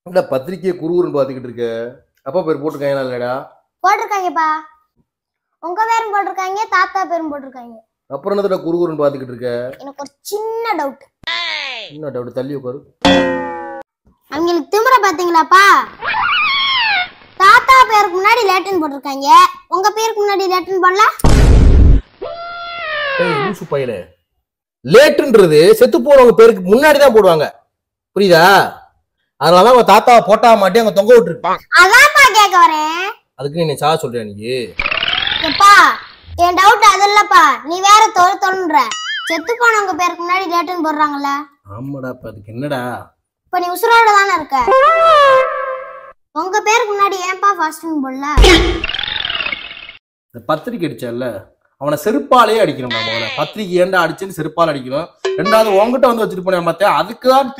இந்த பத்திரிக்கையை குருகுருன்னு பார்த்துக்கிட்டு இருக்க அப்பா பேர் போட்டிருக்காங்களா இல்லடா போட்டிருக்காங்கப்பா உங்க பேரும் போட்டிருக்காங்க தாத்தா பேரும் போட்டிருக்காங்க அப்புறம் என்னத்தடா குருகுருன்னு பார்த்துக்கிட்டு இருக்க எனக்கு ஒரு சின்ன டவுட் என்ன டவுட் தள்ளி உட்காரு அவங்களுக்கு திமிர பாத்தீங்களாப்பா தாத்தா பேருக்கு முன்னாடி லேட்டின் போட்டிருக்காங்க உங்க பேருக்கு முன்னாடி லேட்டின் போடல ஏய் லூசு பையல லேட்டுன்றது செத்து போறவங்க பேருக்கு முன்னாடி தான் போடுவாங்க புரியுதா அதனாலதான் அவங்க தாத்தாவை போட்டா மாட்டி அங்க தொங்க விட்டுருப்பான் அதான்ப்பா கேட்க வரேன் அதுக்கு நீ சாக சொல்றியா நீ எப்பா என் டவுட் அது இல்லப்பா நீ வேற தொலை தொல்லுன்ற செத்து போனவங்க பேருக்கு முன்னாடி லேட்டின் போடுறாங்கல்ல ஆமாடா இப்ப அதுக்கு என்னடா இப்ப நீ உசுரோட தானே இருக்க உங்க பேருக்கு முன்னாடி ஏன்பா ஃபாஸ்டிங் போடல இந்த பத்திரிக்கை அடிச்சல்ல அவனை செருப்பாலே அடிக்கணும் முதல்ல பத்திரிக்கை ஏன்டா அடிச்சுன்னு செருப்பால் அடிக்கணும் ரெண்டாவது உங்ககிட்ட வந்து வச்சுட்டு போனேன் பார்த்தேன் அதுக்கு தான்